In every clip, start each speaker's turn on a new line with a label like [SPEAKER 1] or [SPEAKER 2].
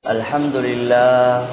[SPEAKER 1] الحمد لله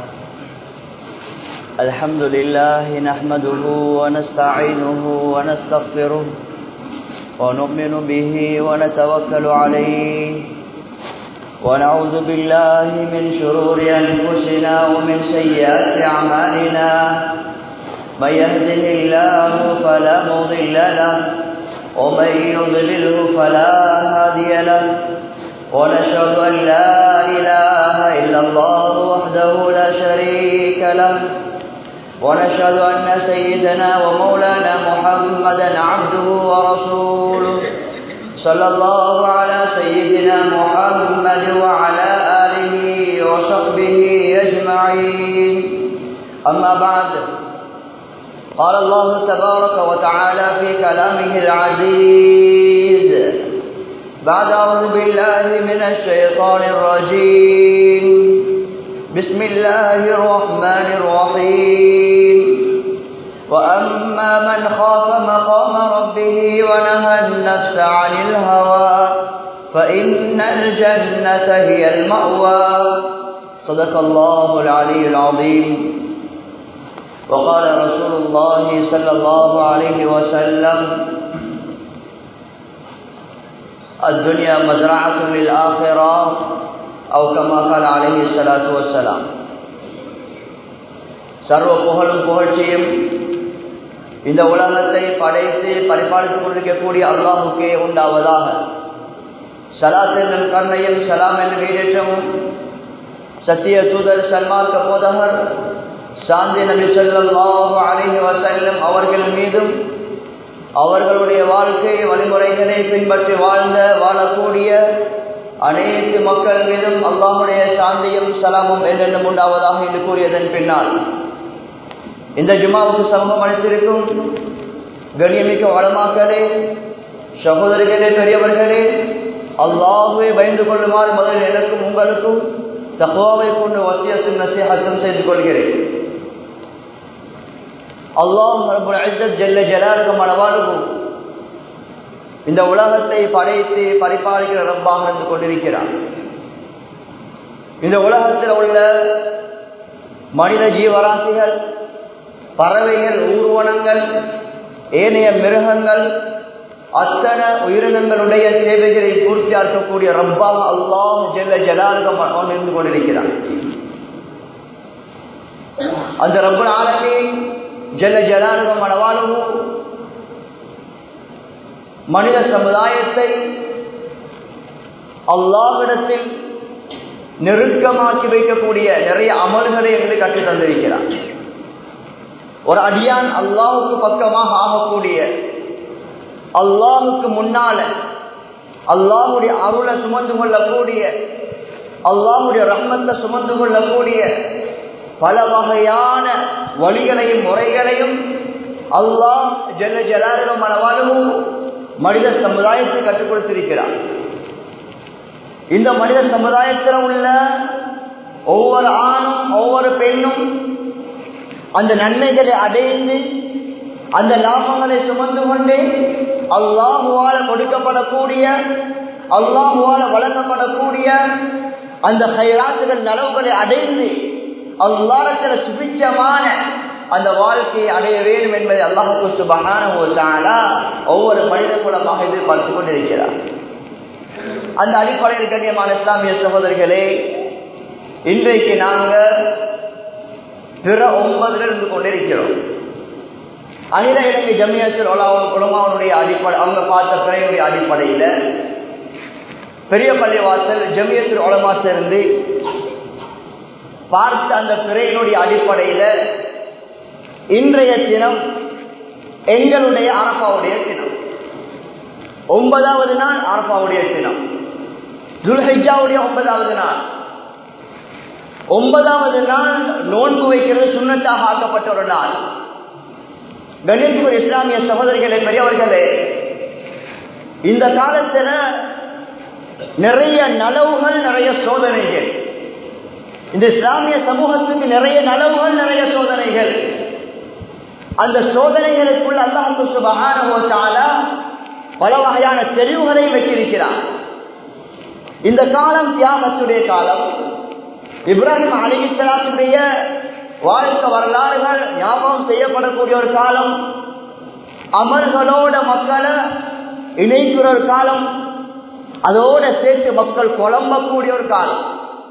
[SPEAKER 1] الحمد لله نحمده ونستعينه ونستغفره ونؤمن به ونتوكل عليه ونعوذ بالله من شرور أنفسنا ومن سيئات أعمالنا من يهده الله فلا مضل له ومن يضلله فلا هادي له ونشهد أن لا إله إلا الله وحده لا شريك له ونشهد أن سيدنا ومولانا محمدا عبده ورسوله صلى الله على سيدنا محمد وعلى آله وصحبه أجمعين أما بعد قال الله تبارك وتعالى في كلامه العزيز بعد أعوذ بالله من الشيطان الرجيم بسم الله الرحمن الرحيم وأما من خاف مقام ربه ونهى النفس عن الهوى فإن الجنة هي المأوى صدق الله العلي العظيم وقال رسول الله صلى الله عليه وسلم الدنيا مزرعة للآخرة أو كما قال عليه الصلاة والسلام சர்வ புகழும் புகழ்ச்சியும் இந்த உலகத்தை படைத்து பரிபாலித்துக் கொண்டிருக்கக்கூடிய அல்லாஹுக்கே உண்டாவதாக சலாத் என்னும் கருணையும் சலாம் என்னும் ஈடேற்றமும் சத்திய தூதர் சல்மார்க்க போதகர் சாந்தி நபி சொல்லாஹு அலிஹி வசல்லம் அவர்கள் மீதும் அவர்களுடைய வாழ்க்கை வழிமுறைகளை பின்பற்றி வாழ்ந்த வாழக்கூடிய அனைத்து மக்கள் மீதும் அல்லாஹுடைய சாந்தியும் சலாமும் என்றென்றும் உண்டாவதாக என்று கூறியதன் பின்னால் இந்த ஜுமாவுக்கு சமூகம் அளித்திருக்கும் கண்ணியமிக்க வளமாக்களே சகோதரிகளே பெரியவர்களே அல்லாஹுவை பயந்து கொள்ளுமாறு முதலில் எனக்கும் உங்களுக்கும் தகுவாவை கொண்டு வசியத்தும் நசிஹத்தும் செய்து கொள்கிறேன் அல்லாஹ் ஜெல்ல ஜலாலுக்கு மனவாளுக்கும் இந்த உலகத்தை படைத்து பரிபாலிக்கிற ரப்பாக இருந்து கொண்டிருக்கிறார் இந்த உலகத்தில் உள்ள மனித ஜீவராசிகள் பறவைகள் ஊர்வனங்கள் ஏனைய மிருகங்கள் அத்தனை உயிரினங்களுடைய தேவைகளை பூர்த்தியாக்கக்கூடிய ரப்பாக அல்லாஹ் ஜெல்ல ஜலாலுகம் இருந்து கொண்டிருக்கிறார் அந்த ரப்ப ஆலமே ஜெல்ல ஜலாலுகம் மனவாளவும் மனித சமுதாயத்தை அல்லாஹிடத்தில் நெருக்கமாக்கி வைக்கக்கூடிய நிறைய அமல்களை என்று கற்றுத் தந்திருக்கிறார் ஒரு அடியான் அல்லாஹுக்கு பக்கமாக ஆகக்கூடிய அல்லாஹுக்கு முன்னால அல்லாஹுடைய அருளை சுமந்து கொள்ளக்கூடிய அல்லாஹுடைய ரம்மத்தை சுமந்து கொள்ளக்கூடிய பல வகையான வழிகளையும் முறைகளையும் அல்லாஹ் ஜெல்ல ஜலாலும் மனவாலும் மனித சமுதாயத்தை கற்றுக் கொடுத்திருக்கிறார் இந்த மனித சமுதாயத்தில் உள்ள ஒவ்வொரு ஆணும் ஒவ்வொரு பெண்ணும் அந்த நன்மைகளை அடைந்து அந்த லாபங்களை சுமந்து கொண்டு அல்லாஹுவால கொடுக்கப்படக்கூடிய அல்லாஹுவால வழங்கப்படக்கூடிய அந்த கைராசுகள் நலவுகளை அடைந்து அல்லாரத்தில் சுபிச்சமான அந்த வாழ்க்கையை அடைய வேண்டும் என்பதை அல்லாஹுக்கு சுபகான ஒவ்வொரு மனித குலமாக எதிர்பார்த்து கொண்டிருக்கிறார் அந்த அடிப்படையில் கண்ணியமான இஸ்லாமிய சகோதரிகளே இன்றைக்கு நாங்கள் பிற ஒன்பதுல இருந்து கொண்டிருக்கிறோம் அகில இலங்கை ஜமியத்தில் உலமாவனுடைய அடிப்படை அவங்க பார்த்த பிறையுடைய அடிப்படையில் பெரிய பள்ளிவாசல் ஜமியத்தில் உலமா சேர்ந்து பார்த்த அந்த பிறையினுடைய அடிப்படையில் இன்றைய தினம் எங்களுடைய அரப்பாவுடைய தினம் ஒன்பதாவது நாள் அரப்பாவுடைய தினம் துல்ஹைஜாவுடைய ஒன்பதாவது நாள் ஒன்பதாவது நாள் நோன்பு வைக்கிறது சுண்ணத்தாக ஆக்கப்பட்ட ஒரு நாள் கணேஷ்வர் இஸ்லாமிய சகோதரிகளே பெரியவர்களே இந்த காலத்துல நிறைய நலவுகள் நிறைய சோதனைகள் இந்த இஸ்லாமிய சமூகத்துக்கு நிறைய நலவுகள் நிறைய சோதனைகள் அந்த சோதனைகளுக்குள்ள அல்லாஹு சுபகான பல வகையான தெரிவுகளை வச்சிருக்கிறார் இந்த காலம் தியாகத்துடைய காலம் இப்ராஹிம் அலிஸ்லாத்துடைய வாழ்க்கை வரலாறுகள் ஞாபகம் செய்யப்படக்கூடிய ஒரு காலம் அமல்களோட மக்களை இணைக்கிற ஒரு காலம் அதோட சேர்த்து மக்கள் குழம்பக்கூடிய ஒரு காலம்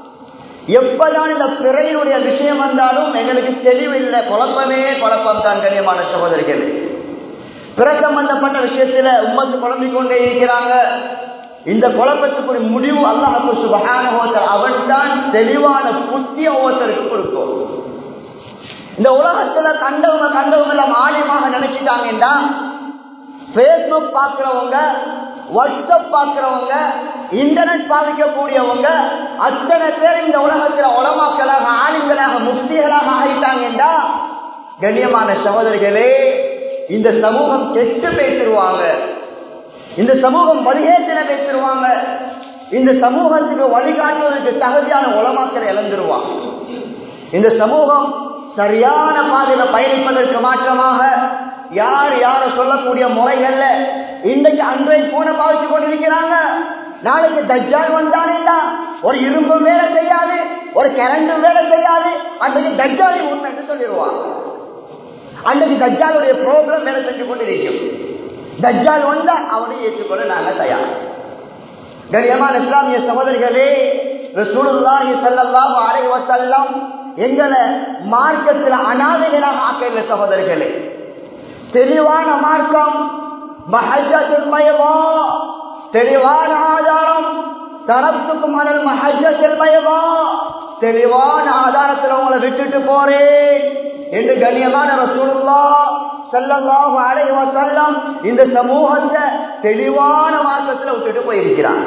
[SPEAKER 1] எப்பதான் இந்த பிறையினுடைய விஷயம் வந்தாலும் எங்களுக்கு தெளிவில்லை குழப்பமே குழப்பம் தான் கண்ணியமான சகோதரிகள் பிற சம்பந்தப்பட்ட விஷயத்துல உம்மத்து குழம்பிக் கொண்டே இருக்கிறாங்க இந்த குழப்பத்துக்கு ஒரு முடிவு அல்லாஹு சுபகான அவன் தான் தெளிவான புத்திய ஒவ்வொருத்தருக்கு கொடுக்கும் இந்த உலகத்துல கண்டவங்க கண்டவங்க எல்லாம் ஆழமாக நினைச்சிட்டாங்கன்னா பேஸ்புக் பாக்குறவங்க வாட்ஸ்அப் பாக்குறவங்க இன்டர்நெட் பாதிக்கக்கூடியவங்க அத்தனை பேர் இந்த உலகத்துல உலமாக்களாக ஆளுங்களாக முக்திகளாக ஆகிட்டாங்கன்னா கண்ணியமான சகோதரிகளே இந்த சமூகம் கெட்டு பேசிடுவாங்க இந்த சமூகம் வழிகேட்டின பேசிடுவாங்க இந்த சமூகத்துக்கு வழிகாட்டுவதற்கு தகுதியான உலமாக்களை இழந்துருவாங்க இந்த சமூகம் சரியான பாதையில பயணிப்பதற்கு மாற்றமாக யார் யார சொல்லக்கூடிய முறைகள்ல இன்றைக்கு அன்றைய போன பாவிச்சு கொண்டிருக்கிறாங்க நாளைக்கு தஜ்ஜால் வந்தானேண்டா ஒரு இரும்பு வேலை செய்யாது ஒரு கரண்ட் வேலை செய்யாது அன்றைக்கு தஜ்ஜாலி உண்மை என்று சொல்லிடுவாங்க அன்றைக்கு தஜ்ஜாலுடைய ப்ரோக்ராம் வேலை செஞ்சு கொண்டிருக்கும் தஜ்ஜால் வந்தா அவனை ஏற்றுக்கொள்ள நாங்க தயார் கண்ணியமான இஸ்லாமிய சகோதரிகளே ரசூலுல்லாஹி ஸல்லல்லாஹு அலைஹி வஸல்லம் எங்களை மார்க்கத்தில் அனாதைகளாக ஆக்கல சகோதரிகளே தெளிவான மார்க்கம் மஹஜத்துல் பயவா தெளிவான ஆதாரம் தரத்துக்கும் அனல் மஹஜத்துல் பயவா தெளிவான ஆதாரத்தில் உங்களை விட்டுட்டு போறேன் என்று கண்ணியமான ரசூலுல்லா ஸல்லல்லாஹு அலைஹி வஸல்லம் இந்த சமூகத்தை தெளிவான மார்க்கத்தில் விட்டுட்டு போயிருக்கிறார்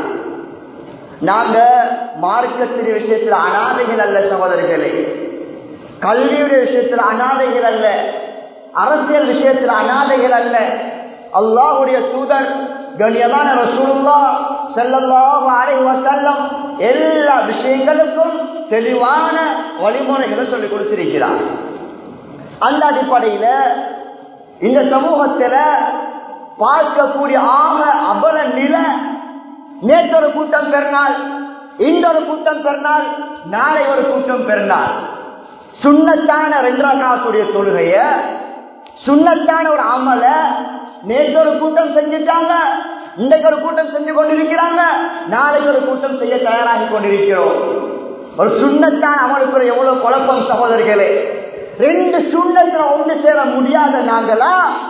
[SPEAKER 1] நாங்க மார்க்கத்தின் விஷயத்தில் அனாதைகள் அல்ல சகோதரர்களே கல்வியுடைய விஷயத்தில் அனாதைகள் அல்ல அரசியல் விஷயத்தில் அனாதைகள் அல்ல அல்லாஹுடைய தூதர் கண்ணியமான ரசூலுல்லா ஸல்லல்லாஹு அலைஹி வஸல்லம் எல்லா விஷயங்களுக்கும் தெளிவான வழிமுறைகளை சொல்லி கொடுத்திருக்கிறார் அந்த அடிப்படையில இந்த சமூகத்துல பார்க்கக்கூடிய ஆக அபல நில நேற்றொரு கூட்டம் பெருநாள் இன்னொரு கூட்டம் பெருநாள் நாளை ஒரு கூட்டம் பெருநாள் சுண்ணத்தான ரெண்டாக்காத்துடைய தொழுகைய சுண்ணத்தான ஒரு அமல நேற்று ஒரு கூட்டம் செஞ்சுட்டாங்க இன்றைக்கு ஒரு கூட்டம் செஞ்சு கொண்டிருக்கிறாங்க நாளைக்கு ஒரு கூட்டம் செய்ய தயாராகி கொண்டிருக்கிறோம் ஒரு சுண்ணத்தான் அமலுக்குள்ள எவ்வளவு குழப்பம் சகோதரிகளே ரெண்டு சுண்ணத்துல ஒன்று சேர முடியாத நாங்களா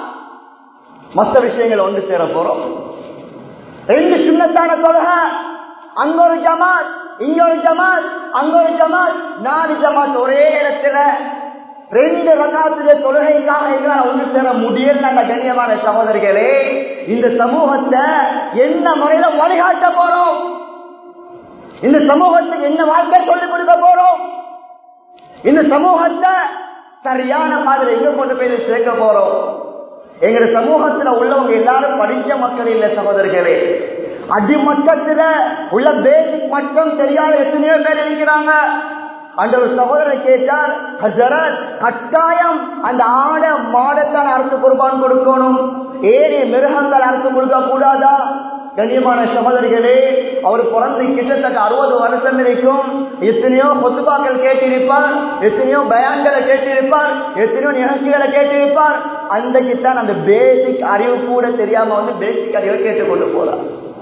[SPEAKER 1] மற்ற விஷயங்களை ஒன்று சேர போறோம் ரெண்டு சுண்ணத்தான தொழுகை அங்க ஒரு ஜமாத் இங்க ஒரு ஜமாத் அங்க ஒரு ஜமாத் நாலு ஜமாத் ஒரே இடத்துல ரெண்டு ரகாத்துல தொழுகைக்காக எங்களால் ஒன்று சேர முடியல கண்ணியமான சகோதரிகளே இந்த சமூகத்தை என்ன முறையில வழிகாட்ட போறோம் இந்த சமூகத்துக்கு என்ன வாழ்க்கை சொல்லிக் கொடுக்க போறோம் இந்த சமூகத்தை சரியான மாதிரி எங்க கொண்டு போய் சேர்க்க போறோம் எங்க சமூகத்துல உள்ளவங்க எல்லாரும் படிச்ச மக்கள் இல்ல சகோதரர்களே அடிமட்டத்துல உள்ள பேசிக் மட்டும் தெரியாத எத்தனையோ பேர் இருக்கிறாங்க அந்த ஒரு சகோதரர் கேட்டார் ஹசரத் கட்டாயம் அந்த ஆட மாடத்தான் அரசு குர்பான் கொடுக்கணும் ஏறி மிருகங்கள் அரசு கொடுக்க கூடாதா கண்ணியமான சகோதரிகளே அவர் பிறந்து கிட்டத்தட்ட அறுபது வருஷம் இருக்கும் எத்தனையோ பொத்துபாக்கள் கேட்டிருப்பார் எத்தனையோ பயான்களை கேட்டிருப்பார் எத்தனையோ நிகழ்ச்சிகளை கேட்டிருப்பார் அன்றைக்குத்தான் அந்த பேசிக் அறிவு கூட தெரியாம வந்து பேசிக் அறிவை கேட்டுக்கொண்டு போறார்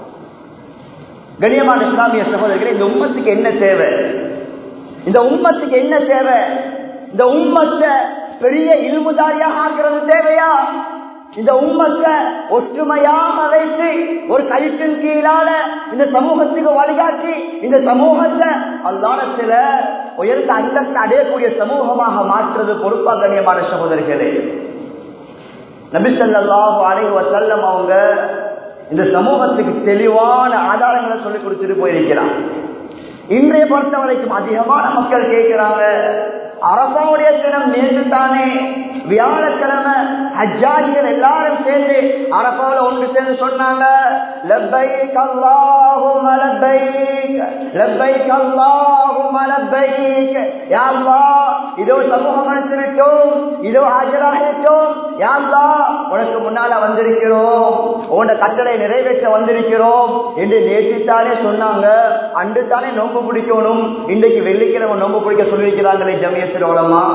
[SPEAKER 1] கண்ணியமான இஸ்லாமிய சகோதரிகளே இந்த உம்மத்துக்கு என்ன தேவை இந்த உம்மத்துக்கு என்ன தேவை இந்த உம்மத்தை பெரிய இல்முதாரியாக ஆக்குறது தேவையா இந்த உம்மத்தை ஒற்றுமையாக வைத்து ஒரு கயிற்றின் கீழால இந்த சமூகத்துக்கு வழிகாட்டி இந்த சமூகத்தை அல்லாடத்துல உயர்ந்த அந்தஸ்து அடையக்கூடிய சமூகமாக மாற்றுறது பொறுப்பா கண்ணியமான சகோதரிகளே நபிசல்லாஹு அலைஹி வசல்லம் அவங்க இந்த சமூகத்துக்கு தெளிவான ஆதாரங்களை சொல்லி கொடுத்துட்டு போயிருக்கிறான் இன்றைய பொறுத்த வரைக்கும் அதிகமான மக்கள் கேட்கிறாங்க அரசாவுடைய தினம் நேற்று தானே வியாழக்கிழமை ஹஜ்ஜாஜிகள் எல்லாரும் சேர்ந்து அரபாவில் ஒன்று சேர்ந்து சொன்னாங்க லப்பைக் அல்லாஹும்ம லப்பைக் லப்பைக் அல்லாஹும்ம லப்பைக் யா அல்லாஹ் இதோ சமூகம் அனுப்பிவிட்டோம் இதோ ஆஜராகிட்டோம் யா அல்லாஹ் உனக்கு முன்னால வந்திருக்கிறோம் உன்னோட கட்டளை நிறைவேற்ற வந்திருக்கிறோம் என்று நேற்றுத்தானே சொன்னாங்க அன்று தானே நோம்பு பிடிக்கணும் இன்றைக்கு வெள்ளிக்கிழமை நோம்பு பிடிக்க சொல்லியிருக்கிறாங்களே ஜமியத்தில் உலமா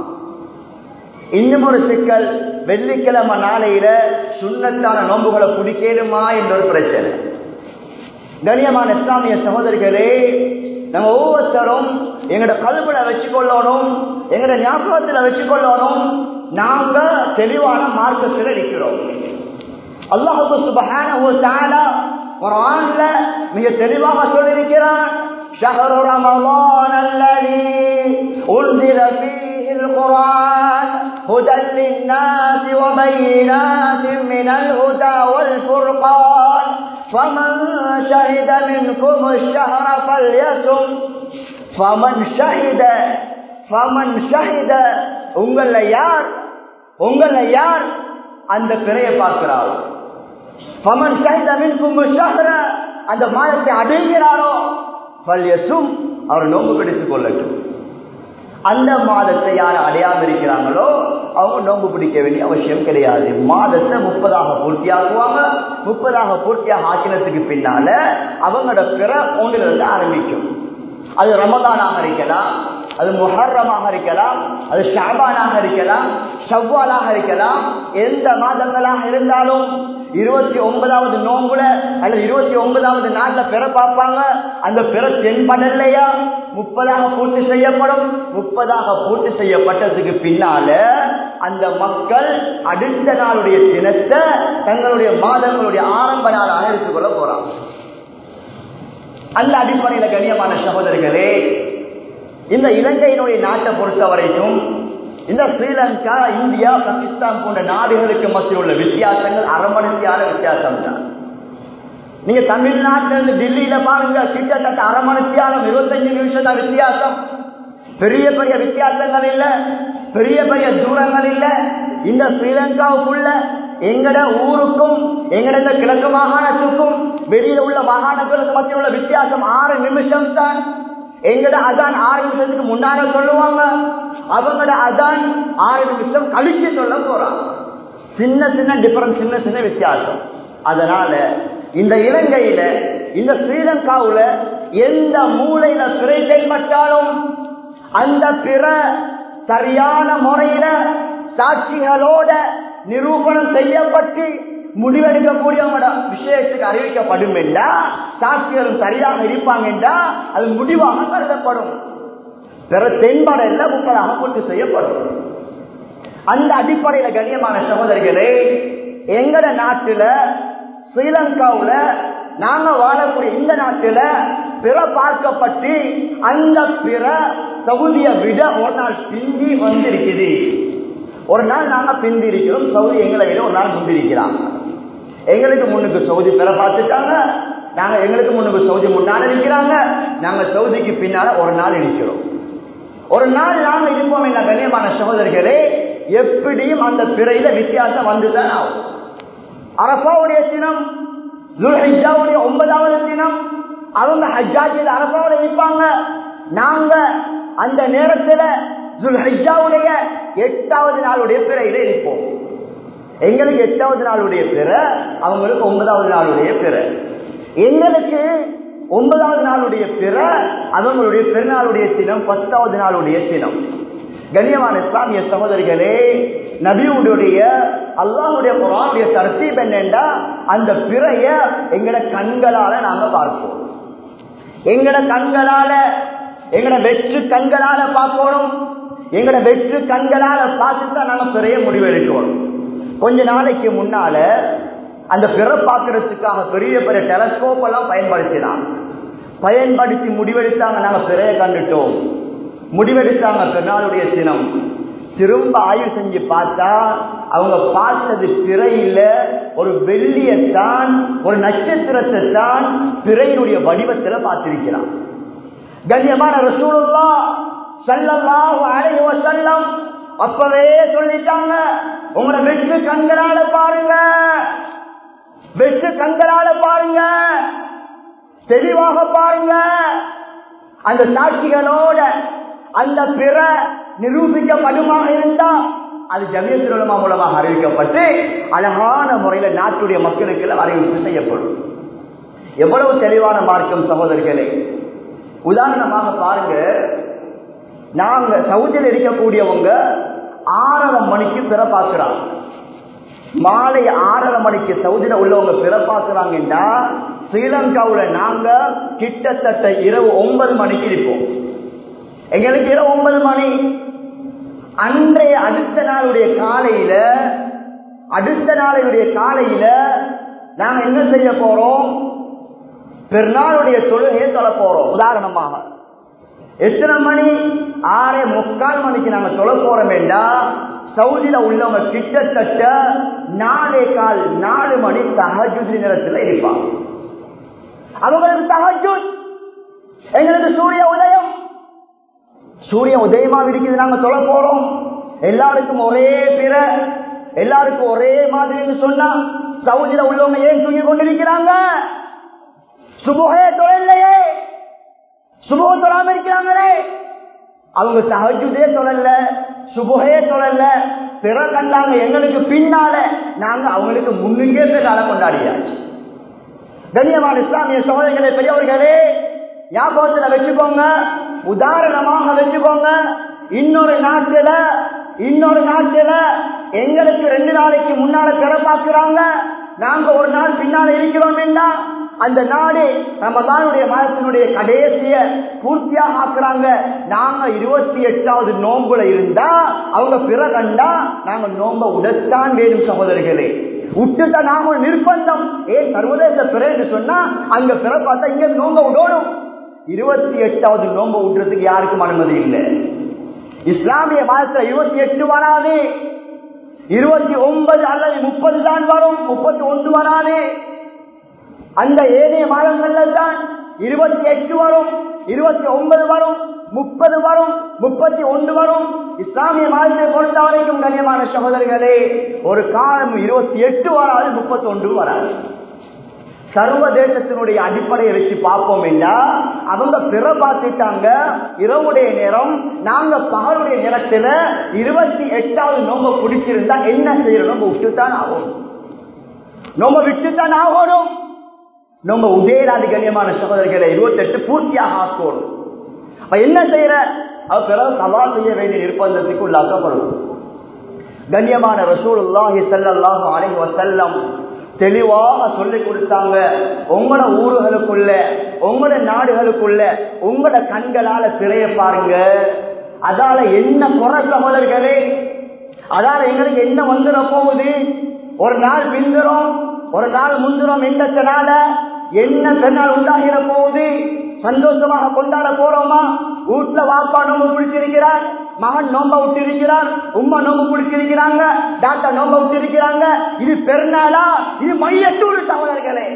[SPEAKER 1] இன்னும் ஒரு சிக்கல் வெள்ளிக்கிழமை நாளையில சுண்ணத்தான நோன்புகளை பிடிக்கணுமா என்ற ஒரு பிரச்சனை கண்ணியமான இஸ்லாமிய சகோதரிகளே நம்ம ஒவ்வொருத்தரும் எங்கட கல்வில வச்சுக்கொள்ளணும் எங்கட ஞாபகத்துல வச்சுக்கொள்ளணும் நாங்க தெளிவான மார்க்கத்தில் இருக்கிறோம் அல்லாஹு சுபஹானஹு தஆலா குர்ஆன்ல மிக தெளிவாக சொல்லியிருக்கிறான் شهر رمضان الذي أنزل فيه القرآن هدى للناس وبينات من الهدى والفرقان فمن شهد منكم الشهر فليصم فمن شهد فمن شهد உங்கள யார் உங்கள யார் அந்த பிறையை பார்க்கிறார் பமன் ஷஹித மின்கும் ஷஹ்ர அந்த மாதத்தை அடைகிறாரோ பல்யசும் அவர் நோன்பு பிடித்துக் கொள்ளட்டும் அந்த மாதத்தை யார் அடையாம இருக்கிறாங்களோ அவங்க நோன்பு பிடிக்க வேண்டிய அவசியம் கிடையாது மாதத்தை முப்பதாக பூர்த்தியாக்குவாங்க முப்பதாக பூர்த்தியாக ஆக்கினத்துக்கு பின்னால அவங்களோட பிற ஒன்றில் இருந்து ஆரம்பிக்கும் அது ரமதானாக இருக்கலாம் அது முஹர்ரமாக இருக்கலாம் அது ஷாபானாக இருக்கலாம் ஷவ்வாலாக இருக்கலாம் எந்த மாதங்களாக இருந்தாலும் இருபத்தி ஒன்பதாவது நோம்புல அல்லது இருபத்தி ஒன்பதாவது நாட்டுல பெற பார்ப்பாங்க அந்த பெற தென்படலையா முப்பதாக பூர்த்தி செய்யப்படும் முப்பதாக பூர்த்தி செய்யப்பட்டதுக்கு பின்னால அந்த மக்கள் அடுத்த நாளுடைய தினத்தை தங்களுடைய மாதங்களுடைய ஆரம்ப நாளாக எடுத்துக்கொள்ள போறாங்க அந்த அடிப்படையில கண்ணியமான சகோதரர்களே இந்த இலங்கையினுடைய நாட்டை பொறுத்த வரைக்கும் இந்த ஸ்ரீலங்கா இந்தியா பாகிஸ்தான் போன்ற நாடுகளுக்கு மத்தியில் உள்ள வித்தியாசங்கள் அரமணித்தியான வித்தியாசம் தான் நீங்க தமிழ்நாட்டில இருந்து டெல்லியில பாருங்க கிட்டத்தட்ட அரமணித்தியாலம் இருபத்தஞ்சு நிமிஷம் தான் வித்தியாசம் பெரிய பெரிய வித்தியாசங்கள் இல்ல பெரிய பெரிய தூரங்கள் இல்ல இந்த ஸ்ரீலங்காவுக்குள்ள எங்கட ஊருக்கும் எங்கட இந்த கிழக்கு மாகாணத்துக்கும் வெளியில உள்ள மாகாணங்களுக்கு மத்தியில் உள்ள வித்தியாசம் ஆறு நிமிஷம் தான் எங்கட அதான் ஆறு நிமிஷத்துக்கு முன்னால சொல்லுவாங்க அவங்களோட அதான் ஆறு நிமிஷம் கழிச்சு சொல்ல போறாங்க சின்ன சின்ன டிஃபரன்ஸ் சின்ன சின்ன வித்தியாசம் அதனால இந்த இலங்கையில இந்த ஸ்ரீலங்காவுல எந்த மூலையில பிறை தென்பட்டாலும் அந்த பிற சரியான முறையில சாட்சிகளோட நிரூபணம் செய்யப்பட்டு முடிவெடுக்கக்கூடியவங்களோட விஷயத்துக்கு அறிவிக்கப்படும் என்றா சாட்சிகளும் சரியாக இருப்பாங்க என்றா அது முடிவாக கருதப்படும் பிற தென்படல முப்பதாக பூர்த்தி செய்யப்படும் அந்த அடிப்படையில கண்ணியமான சகோதரிகளே எங்கட நாட்டுல ஸ்ரீலங்காவுல நாங்க வாழக்கூடிய இந்த நாட்டுல பிற பார்க்கப்பட்டு அந்த பிற சவுதியை விட ஒரு நாள் பிந்தி வந்திருக்குது ஒரு நாள் நாங்க பிந்தி இருக்கிறோம் சவுதி எங்களை விட ஒரு நாள் முந்தி இருக்கிறாங்க எங்களுக்கு முன்னுக்கு சவுதி பிற பார்த்துட்டாங்க நாங்க எங்களுக்கு முன்னுக்கு சவுதி முன்னால இருக்கிறாங்க நாங்க சவுதிக்கு பின்னால ஒரு நாள் இருக்கிறோம் ஒரு நாள் நாம இருப்போம் என்ன கண்ணியமான சகோதரர்களே எப்படியும் அந்த பிறையில வித்தியாசம் வந்துதான் ஆகும் அரபாவுடைய தினம் துல்ஹிஜாவுடைய ஒன்பதாவது தினம் அவங்க ஹஜ்ஜாஜில் அரபாவோட இருப்பாங்க நாங்க அந்த நேரத்துல துல்ஹிஜாவுடைய எட்டாவது நாளுடைய பிறையில இருப்போம் எங்களுக்கு எட்டாவது நாளுடைய பிற அவங்களுக்கு ஒன்பதாவது நாளுடைய பிற எங்களுக்கு ஒன்பதாவது நாளுடைய பிற அவங்களுடைய பெருநாளுடைய தினம் பத்தாவது நாளுடைய தினம் கண்ணியமான இஸ்லாமிய சகோதரிகளே நபியுடைய அல்லாஹுடைய குரானுடைய தரத்தீப் என்னண்டா அந்த பிறைய எங்கட கண்களால நாங்க பார்ப்போம் எங்கட கண்களால எங்கட வெற்று கண்களால பார்க்கணும் எங்கட வெற்று கண்களால பார்த்து தான் நாங்க பிறைய முடிவெடுக்கணும் கொஞ்ச நாளைக்கு முன்னால அந்த பிற பார்க்கறதுக்காக பெரிய பெரிய டெலஸ்கோப் எல்லாம் பயன்படுத்தினான் பயன்படுத்தி முடிவெடுத்தாங்க நாங்க பிறைய கண்டுட்டோம் முடிவெடுத்தாங்க பெருநாளுடைய தினம் திரும்ப ஆய்வு செஞ்சு பார்த்தா அவங்க பார்த்தது பிறையில ஒரு வெள்ளியத்தான் ஒரு நட்சத்திரத்தை தான் பிறையினுடைய வடிவத்துல பார்த்திருக்கிறான் கண்ணியமான ரசூலுல்லா சல்லல்லாஹு அலைஹி வஸல்லம் அப்பவே சொல்லிட்டாங்க உங்களை வெற்று கண்களால பாருங்க வெற்று கண்களால பாருங்க தெளிவாக பாருங்க அந்த சாட்சிகளோட அந்த பிற நிரூபிக்கப்படுமாக இருந்தா அது ஜமியத்திலுமா மூலமாக அறிவிக்கப்பட்டு அழகான முறையில நாட்டுடைய மக்களுக்கு அறிவிப்பு செய்யப்படும் எவ்வளவு தெளிவான மார்க்கம் சகோதரர்களே உதாரணமாக பாருங்க நாங்க சவுதியில் இருக்கக்கூடியவங்க ஆறரை மணிக்கு பிறப்பாக்குறாங்க மாலை ஆறரை மணிக்கு சவுதியில உள்ளவங்க பிறப்பாக்குறாங்கன்னா ஸ்ரீலங்காவுல நாங்க கிட்டத்தட்ட இரவு ஒன்பது மணிக்கு இருப்போம் எங்களுக்கு இரவு ஒன்பது மணி அன்றைய அடுத்த நாளுடைய காலையில அடுத்த நாளையுடைய காலையில நாங்க என்ன செய்ய போறோம் பெருநாளுடைய தொழுகையை தொலை போறோம் உதாரணமாக எத்தனை மணி ஆறே முக்கால் மணிக்கு நாங்க தொலை போறோம் வேண்டாம் சவுதியில உள்ளவங்க கிட்டத்தட்ட நாலே கால் நாலு மணி தகஜுதி நேரத்தில் இருப்பாங்க அவங்களுக்கு தகஜுத் எங்களுக்கு சூரிய உதயம் சூரிய உதயமா இருக்குது நாங்க சொல்ல போறோம் எல்லாருக்கும் ஒரே பிற எல்லாருக்கும் ஒரே மாதிரின்னு சொன்னா சவுதியில உள்ளவங்க ஏன் தூங்கி கொண்டிருக்கிறாங்க சுபுகைய தொழிலையே சுபுக தொழாம இருக்கிறாங்களே அவங்க சகஜுதே தொழல சுபுகையே தொழல பிற கண்டாங்க எங்களுக்கு பின்னால நாங்க அவங்களுக்கு முன்னுக்கே பிறால கொண்டாடியாச்சு கண்ணியமான இஸ்லாமிய சோதனைகளை பெரியவர்களே ஞாபகத்துல வச்சுக்கோங்க உதாரணமாக வச்சுக்கோங்க இன்னொரு நாட்டுல இன்னொரு நாட்டுல எங்களுக்கு ரெண்டு நாளைக்கு முன்னால பிறப்பாக்குறாங்க நாங்க ஒரு நாள் பின்னால இருக்கிறோம் என்றா அந்த நாடு ரமதானுடைய மாதத்தினுடைய கடைசிய பூர்த்தியாக ஆக்குறாங்க நாங்க இருபத்தி எட்டாவது நோம்புல இருந்தா அவங்க பிற கண்டா நாங்க நோம்ப உடத்தான் வேணும் சகோதரர்களே விட்டுட்டா நாம ஒரு நிர்பந்தம் ஏன் சர்வதேச பிற என்று சொன்னா அங்க பிற பார்த்தா இங்க நோம்ப விடணும் இருபத்தி எட்டாவது நோம்ப விட்டுறதுக்கு யாருக்கும் அனுமதி இல்லை இஸ்லாமிய மாதத்துல இருபத்தி எட்டு வராது இருபத்தி ஒன்பது அல்லது முப்பது தான் வரும் முப்பத்தி ஒன்று வராது அந்த ஏனைய மாதங்கள்ல தான் இருபத்தி எட்டு வரும் இருபத்தி ஒன்பது வரும் முப்பது வரும் முப்பத்தி ஒன்று வரும் இஸ்லாமிய மாதத்தை பொறுத்த வரைக்கும் கண்ணியமான சகோதரிகளே ஒரு காலம் இருபத்தி எட்டு வராது முப்பத்தி ஒன்று வராது சர்வதேசத்தினுடைய அடிப்படையை வச்சு பார்ப்போம் என்றா அவங்க பிற பார்த்துட்டாங்க இரவுடைய நேரம் நாங்க பகலுடைய நேரத்துல இருபத்தி எட்டாவது நோம்ப பிடிச்சிருந்தா என்ன செய்யறோம் நம்ம விட்டுத்தான் ஆகும் நோம்ப விட்டுத்தான் ஆகணும் நம்ம உதயராதி கண்ணியமான சகோதரர்களை இருபத்தி எட்டு பூர்த்தியாக ஆக்கணும் அப்ப என்ன செய்யற அவ பிறகு சவால் செய்ய வேண்டிய நிர்பந்தத்துக்கு உள்ளாக்கப்படும் கண்ணியமான ரசூலுல்லாஹி ஸல்லல்லாஹு அலைஹி வஸல்லம் தெளிவாக சொல்லி கொடுத்தாங்க உங்களோட ஊர்களுக்குள்ள உங்களோட நாடுகளுக்குள்ள உங்களோட கண்களால திரைய பாருங்க அதால என்ன குறை சகோதரர்களே அதால எங்களுக்கு என்ன வந்துட போகுது ஒரு நாள் பிந்துறோம் ஒரு நாள் முந்துறோம் எந்தனால என்ன பெண்ணால் உண்டாகிற போகுது சந்தோஷமாக கொண்டாட போறோமா வீட்டுல வாப்பா நோம்பு பிடிச்சிருக்கிறார் மகன் நோம்ப விட்டிருக்கிறார் உம்மா நோம்பு பிடிச்சிருக்கிறாங்க டாக்டர் நோம்ப விட்டிருக்கிறாங்க இது பெருநாளா இது மையத்தூடு சகோதரர்களே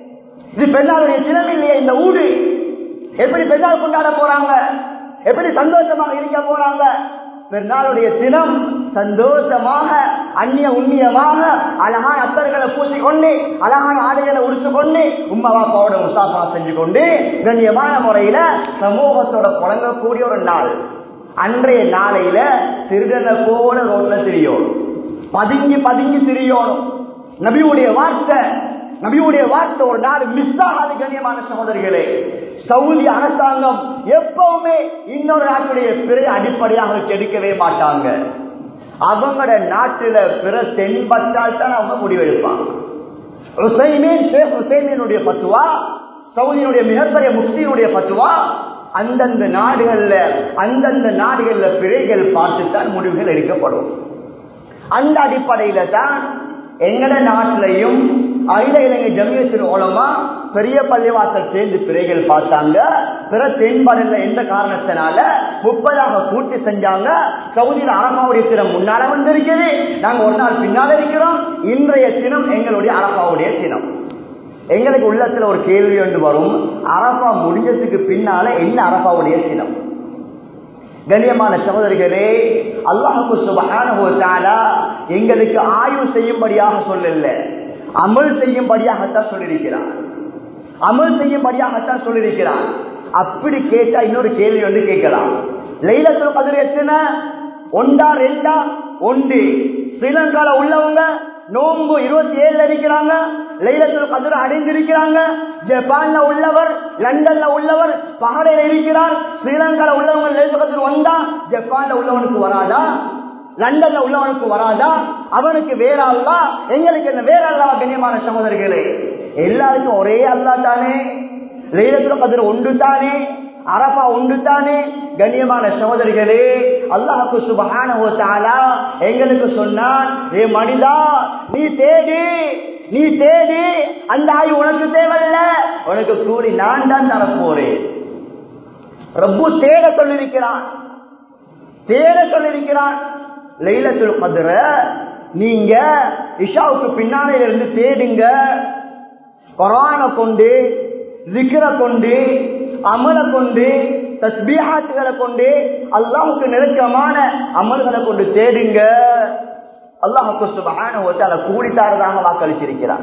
[SPEAKER 1] இது பெண்ணாளுடைய தினம் இல்லையே இந்த ஊடு எப்படி பெண்ணால் கொண்டாட போறாங்க எப்படி சந்தோஷமாக இருக்க போறாங்க பெருநாளுடைய தினம் சந்தோஷமாக அந்நிய உண்ணியமாக அழகான அத்தர்களை பூசிக்கொண்டு அழகான ஆடைகளை உடுத்துக்கொண்டு உம்மா பாப்பாவோட முசாஃபா செஞ்சு கொண்டு கண்ணியமான முறையில சமூகத்தோட புழங்கக்கூடிய ஒரு நாள் அன்றைய நாளையில திருடனை போல ரோட்ல திரியும் பதுங்கி பதுங்கி திரியணும் நபியுடைய வார்த்தை நபியுடைய வார்த்தை ஒரு நாள் மிஸ் ஆகாது கண்ணியமான சகோதரிகளே சவுதி அரசாங்கம் எப்பவுமே இன்னொரு நாட்டுடைய பிற அடிப்படையாக வச்சு எடுக்கவே மாட்டாங்க அவங்களோட நாட்டுல பிற தென்பட்டால் தான் அவங்க முடிவெடுப்பாங்க ஹுசைமீன் ஷேக் ஹுசைமீனுடைய பத்துவா சவுதியினுடைய மிகப்பெரிய முஸ்லீனுடைய பத்துவா அந்தந்த நாடுகள்ல அந்தந்த நாடுகள்ல பிழைகள் பார்த்துத்தான் முடிவுகள் எடுக்கப்படும் அந்த அடிப்படையில தான் எங்கட நாட்டிலையும் அகில இலங்கை ஜமியத்தின் மூலமா பெரிய பள்ளிவாசல் சேர்ந்து பிறைகள் பார்த்தாங்க பிற தென்படல எந்த காரணத்தினால முப்பதாக கூட்டி செஞ்சாங்க சவுதியில் அரபாவுடைய தினம் முன்னால வந்திருக்குது நாங்க ஒரு நாள் பின்னால இருக்கிறோம் இன்றைய தினம் எங்களுடைய அரபாவுடைய தினம் எங்களுக்கு உள்ளத்துல ஒரு கேள்வி ஒன்று வரும் அரபா முடிஞ்சதுக்கு பின்னால என்ன அரபாவுடைய தினம் கண்ணியமான சகோதரிகளே அல்லாஹு சுபஹானஹு தஆலா எங்களுக்கு ஆய்வு செய்யும்படியாக சொல்லல அமல் செய்யும்படியாகத்தான் சொல்லியிருக்கிறார் அமல் செய்யும்படியாகத்தான் சொல்லியிருக்கிறார் அப்படி கேட்டா இன்னொரு கேள்வி வந்து கேட்கலாம் லைலத்துல் கதிர் எத்தனை ஒன்றா ரெண்டா ஒன்று ஸ்ரீலங்கால உள்ளவங்க நோன்பு இருபத்தி ஏழுல இருக்கிறாங்க லைலத்துல் கதிர் அடைந்திருக்கிறாங்க ஜப்பான்ல உள்ளவர் லண்டன்ல உள்ளவர் பகடையில இருக்கிறார் ஸ்ரீலங்கால உள்ளவங்க லைலத்துல் கதிர் வந்தா ஜப்பான்ல உள்ளவனுக்கு வராதா லண்டன்ல உள்ளவனுக்கு வராதா அவனுக்கு வேற அல்லா எங்களுக்கு என்ன வேற அல்லா கண்ணியமான சகோதரிகளே எல்லாருக்கும் ஒரே அல்லா தானே லைலத்துல கதிர் ஒன்று தானே அரபா உண்டு தானே கண்ணியமான சகோதரிகளே அல்லாஹுக்கு சுபஹான எங்களுக்கு சொன்னான் ஏ மனிதா நீ தேடி நீ தேடி அந்த ஆய்வு உனக்கு தேவையில்ல உனக்கு கூறி நான் தான் தரப்போறேன் ரப்பு தேட சொல்லியிருக்கிறான் தேட சொல்லியிருக்கிறான் லைலத்துல் கதிர நீங்க இஷாவுக்கு பின்னாலே இருந்து தேடுங்க கொரான கொண்டு விக்கிர கொண்டு அமல கொண்டு தஸ்பீஹாத்துகளை கொண்டு அல்லாஹுக்கு நெருக்கமான அமல்களை கொண்டு தேடுங்க அல்லாஹுக்கு சுபஹான ஒருத்தால கூடித்தாரதாக வாக்களிச்சிருக்கிறான்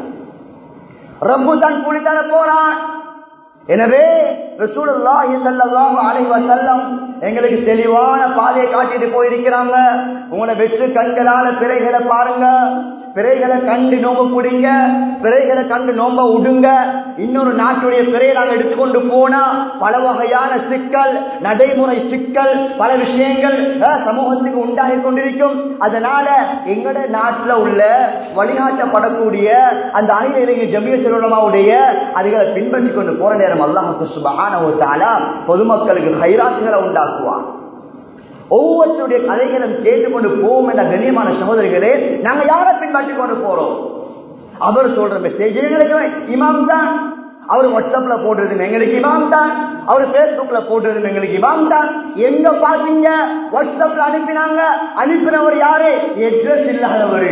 [SPEAKER 1] ரப்பு தான் கூடித்தார போறான் எனவே ரசூலுல்லாஹி ஸல்லல்லாஹு அலைஹி வஸல்லம் எங்களுக்கு தெளிவான பாதையை காட்டிட்டு போயிருக்கிறாங்க உங்களை வெற்று கண்களால பிறைகளை பாருங்க பிறைகளை கண்டு நோம்ப பிடிங்க பிறைகளை கண்டு நோம்ப விடுங்க இன்னொரு நாட்டுடைய பிறையை நாங்கள் எடுத்துக்கொண்டு போனா பல வகையான சிக்கல் நடைமுறை சிக்கல் பல விஷயங்கள் அஹ், சமூகத்துக்கு உண்டாகி கொண்டிருக்கும் அதனால எங்கட நாட்டுல உள்ள வழிகாட்டப்படக்கூடிய அந்த அகில இலங்கை ஜமிய செல்வமாவுடைய அதுகளை பின்பற்றி கொண்டு போற நேரம் அல்லாஹுக்கு சுபகான ஒரு தாலா பொதுமக்களுக்கு கைராசுகளை உண்டாக்குவான் ஒவ்வொருத்தருடைய கதைகளும் கேட்டுக்கொண்டு போவோம் என்ற கண்ணியமான சகோதரிகளே நாங்க யாரை பின்பற்றி கொண்டு போறோம் அவர் சொல்ற மெசேஜ் எங்களுக்கு இமாம் தான் அவர் வாட்ஸ்அப்ல போடுறது எங்களுக்கு இமாம் தான் அவர் பேஸ்புக்ல போடுறது எங்களுக்கு இமாம் தான் எங்க பாத்தீங்க வாட்ஸ்அப்ல அனுப்பினாங்க அனுப்பினவர் யாரு எட்ரஸ் இல்லாதவர்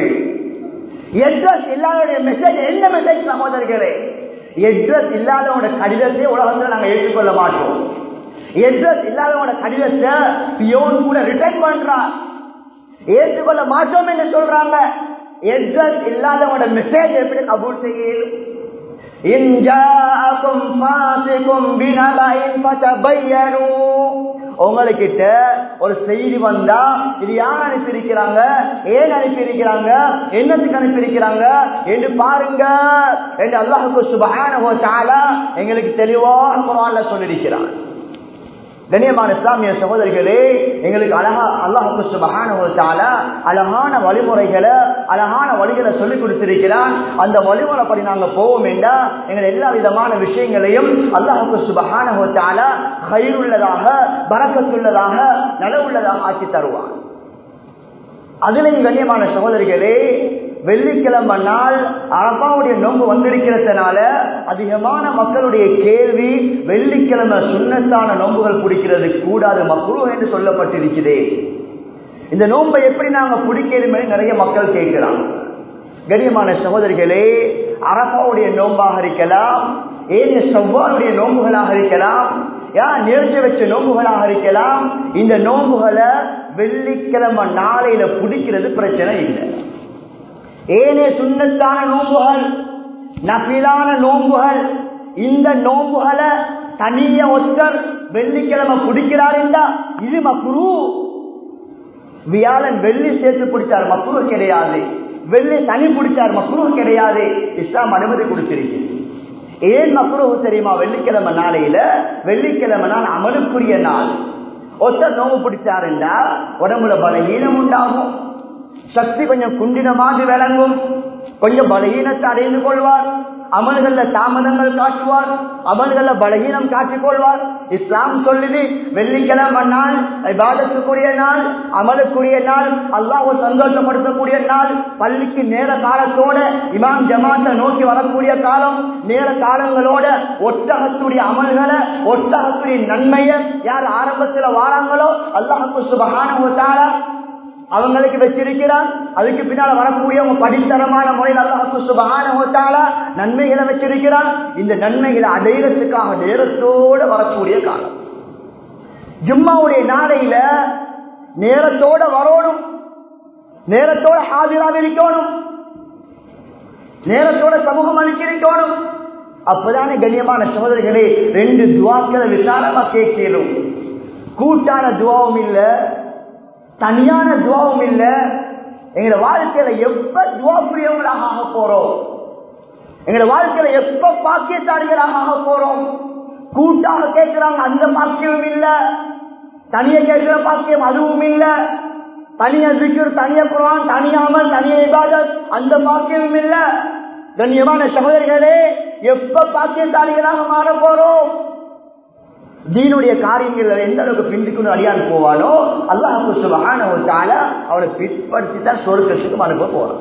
[SPEAKER 1] எட்ரஸ் இல்லாத மெசேஜ் என்ன மெசேஜ் சகோதரிகளே எட்ரஸ் இல்லாதவனோட கடிதத்தை உலகத்துல நாங்க ஏற்றுக்கொள்ள மாட்டோம் எட்ரஸ் இல்லாதவனோட கடிதத்தை பியோன் கூட ரிட்டர்ன் பண்றான் ஏற்றுக்கொள்ள மாட்டோம் என்று சொல்றாங்க எட்ரஸ் இல்லாதவனோட மெசேஜ் எப்படி கபூல் செய்யும் இன் ஜாஅகும் ஃபாஸிகும் பினபஇன் ஃபதபையனு உங்ககிட்ட ஒரு செய்தி வந்தா இது யார் அனுப்பியிருக்கிறாங்க ஏன் அனுப்பியிருக்கிறாங்க என்னத்துக்கு அனுப்பியிருக்கிறாங்க என்று பாருங்க என்று அல்லாஹுக்கு சுபஹானஹு வ தஆலா எங்களுக்கு தெளிவான குர்ஆன்ல சொல்லியிருக்கிறார் கண்ணியமான இஸ்லாமிய சகோதரிகளே எங்களுக்கு அழகா அல்லாஹு சுபஹானஹு தஆலா அழகான வழிமுறைகளை அழகான வழிகளை சொல்லிக் கொடுத்திருக்கிறான் அந்த வழிமுறைப்படி நாங்க போவோம் என்றா எங்கள் எல்லா விதமான விஷயங்களையும் அல்லாஹு சுபஹானஹு தஆலா கயிறுள்ளதாக பரக்கத்துள்ளதாக நலவுள்ளதாக ஆக்கி தருவான் அதுலேயும் கண்ணியமான சகோதரிகளே வெள்ளிக்கிழமை நாள் அரபாவுடைய நோன்பு வந்திருக்கிறதுனால அதிகமான மக்களுடைய கேள்வி வெள்ளிக்கிழமை சுண்ணத்தான நோன்புகள் பிடிக்கிறது கூடாது மக்குரு என்று சொல்லப்பட்டிருக்கிறே இந்த நோன்பை எப்படி நாங்க பிடிக்கிறோம் நிறைய மக்கள் கேட்கிறாங்க கண்ணியமான சகோதரிகளே அரபாவுடைய நோன்பாக இருக்கலாம் ஏனைய செவ்வாருடைய நோன்புகளாக இருக்கலாம் யார் நிறுத்தி வச்ச நோன்புகளாக இருக்கலாம் இந்த நோன்புகளை வெள்ளிக்கிழமை நாளையில பிடிக்கிறது பிரச்சனை இல்லை ஏனே சுண்ணத்தான நோன்புகள் நபிலான நோன்புகள் இந்த நோன்புகளை தனிய ஒருத்தர் வெள்ளிக்கிழமை பிடிக்கிறார் என்றா இது மக்குரு வியாழன் வெள்ளி சேர்த்து பிடிச்சார் மக்குரு கிடையாது வெள்ளி தனி பிடிச்சார் மக்குரு கிடையாது இஸ்லாம் அனுமதி கொடுத்திருக்கு ஏன் மக்குரு தெரியுமா வெள்ளிக்கிழமை நாளையில வெள்ளிக்கிழமை நாள் அமலுக்குரிய நாள் ஒருத்தர் நோம்பு பிடிச்சாருண்டா உடம்புல பலகீனம் உண்டாகும் சக்தி கொஞ்சம் குண்டினமாக விளங்கும் கொஞ்சம் பலகீனத்தை அடைந்து கொள்வார் அமல்கள்ல தாமதங்கள் காட்டுவார் அமல்கள்ல பலகீனம் காட்டிக் கொள்வார் இஸ்லாம் சொல்லுது வெள்ளிக்கிழமை நாள் விவாதத்துக்குரிய நாள் அமலுக்குரிய நாள் அல்லாஹ் சந்தோஷப்படுத்தக்கூடிய நாள் பள்ளிக்கு நேர காலத்தோட இமாம் ஜமாத்தை நோக்கி வரக்கூடிய காலம் நேர காலங்களோட ஒட்டகத்துடைய அமல்களை ஒட்டகத்துடைய நன்மையை யார் ஆரம்பத்துல வாராங்களோ அல்லாஹுக்கு சுபகான அவங்களுக்கு வச்சிருக்கிறான் அதுக்கு பின்னால வரக்கூடிய உங்க படித்தரமான முறையில் அல்லாஹு சுபகான நன்மைகளை வச்சிருக்கிறான் இந்த நன்மைகளை அடையிறதுக்காக நேரத்தோடு வரக்கூடிய காலம் ஜும்மாவுடைய நாளையில நேரத்தோட வரணும் நேரத்தோட ஹாஜராக இருக்கணும் நேரத்தோட சமூகம் அளிச்சிருக்கணும் அப்பதானே கண்ணியமான சகோதரிகளே ரெண்டு துவாக்களை விசாரமா கேட்கலும் கூட்டான துவாவும் இல்ல தனியான துவாவும் இல்ல எங்களோட வாழ்க்கையில எப்ப துவா புரியவங்களாக ஆக போறோம் எங்களோட வாழ்க்கையில எப்ப பாக்கியசாலிகளாக ஆக போறோம் கூட்டாக கேட்கிறாங்க அந்த பாக்கியமும் இல்ல தனிய கேட்கிற பாக்கியம் அதுவும் இல்ல தனிய சிக்கர் தனிய குரான் தனியாமல் தனிய இபாதத் அந்த பாக்கியமும் இல்ல கண்ணியமான சகோதரிகளே எப்ப பாக்கியசாலிகளாக மாற போறோம் தீனுடைய காரியங்கள் எந்த அளவுக்கு பின்னுக்கு அடியான் போவானோ அல்லாஹு சுபகான ஒரு தால அவனை பிற்படுத்தி தான் சொர்க்கத்துக்கு அனுப்ப போறான்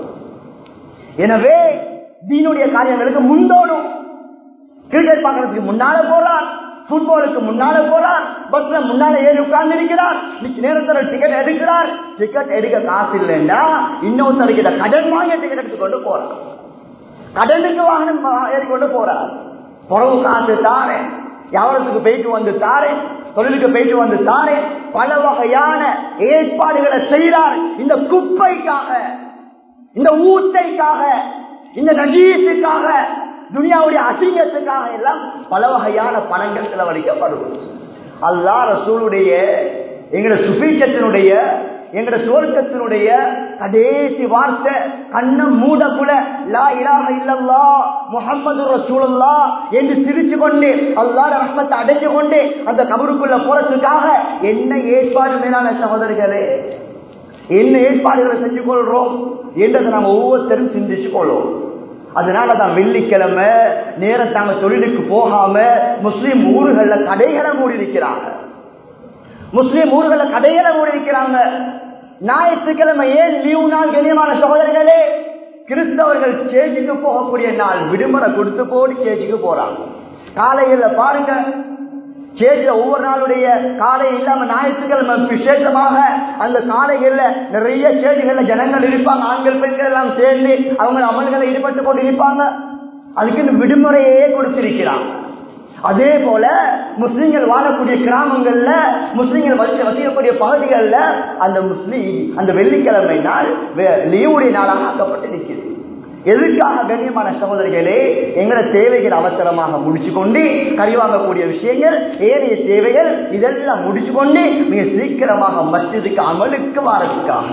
[SPEAKER 1] எனவே தீனுடைய காரியங்களுக்கு முந்தோடும் கிரிக்கெட் பார்க்கறதுக்கு முன்னால போறான் ஃபுட்பாலுக்கு முன்னால போறார் பஸ்ல முன்னால ஏறி உட்கார்ந்து இருக்கிறார் நேரத்தில் டிக்கெட் எடுக்கிறார் டிக்கெட் எடுக்க காசு இல்லைண்டா இன்னொருத்தர் கிட்ட கடன் வாங்கி டிக்கெட் எடுத்து கொண்டு போறார் கடனுக்கு வாகனம் ஏறிக்கொண்டு போறார் புறவு காசு தாரேன் வியாபாரத்துக்கு போயிட்டு வந்து தாரேன் தொழிலுக்கு போயிட்டு வந்து தாரேன் பல வகையான ஏற்பாடுகளை செய்கிறார் இந்த குப்பைக்காக இந்த ஊத்தைக்காக இந்த நஜீசுக்காக துனியாவுடைய அசிங்கத்துக்காக எல்லாம் பல வகையான பணங்கள் செலவழிக்கப்படும் அல்லா ரசூலுடைய எங்கட சுபீச்சத்தினுடைய எங்கட சுவர்க்கத்தினுடைய கடைசி வார்த்தை கண்ணம் மூடக்குல லா இலாக இல்லல்லா முகமது ரசூலுல்லா என்று சிரிச்சு கொண்டு அல்லா ரஹ்மத்தை அடைஞ்சு கொண்டு அந்த கபருக்குள்ள போறதுக்காக என்ன ஏற்பாடு மேலான சகோதரிகளே என்ன ஏற்பாடுகளை செஞ்சு கொள்றோம் என்றதை நாம ஒவ்வொருத்தரும் சிந்திச்சு கொள்வோம் அதனாலதான் வெள்ளிக்கிழமை நேரம் தாங்க தொழிலுக்கு போகாம முஸ்லிம் ஊர்கள்ல கடைகளை மூடி இருக்கிறாங்க முஸ்லிம் ஊர்கள கடைகளை மூடி இருக்கிறாங்க ஞாயிற்றுக்கிழமை ஏன் லீவு நாள் கண்ணியமான சகோதரர்களே கிறிஸ்தவர்கள் சேஜுக்கு போகக்கூடிய நாள் விடுமுறை கொடுத்து போடி சேஜுக்கு போறாங்க காலையில பாருங்க சேஜ்ல ஒவ்வொரு நாளுடைய காலை இல்லாம ஞாயிற்றுக்கிழமை விசேஷமாக அந்த காலைகள்ல நிறைய சேஜுகள்ல ஜனங்கள் இருப்பாங்க ஆண்கள் பெண்கள் எல்லாம் சேர்ந்து அவங்க அமல்களை ஈடுபட்டு கொண்டு இருப்பாங்க அதுக்கு இந்த விடுமுறையே கொடுத்திருக்கிறான் அதே போல முஸ்லிம்கள் வாழக்கூடிய கிராமங்கள்ல முஸ்லிம்கள் வசி வசிக்கக்கூடிய பகுதிகளில் அந்த முஸ்லீம் அந்த வெள்ளிக்கிழமை நாள் லீவுடைய நாளாக ஆக்கப்பட்டு நிற்கிறது எதுக்காக கண்ணியமான சகோதரிகளே எங்களோட தேவைகள் அவசரமாக முடிச்சு கொண்டு கறிவாங்கக்கூடிய விஷயங்கள் ஏனைய தேவைகள் இதெல்லாம் முடிச்சு கொண்டு மிக சீக்கிரமாக மஸ்ஜிதுக்கு அமலுக்கு வாரத்துக்காக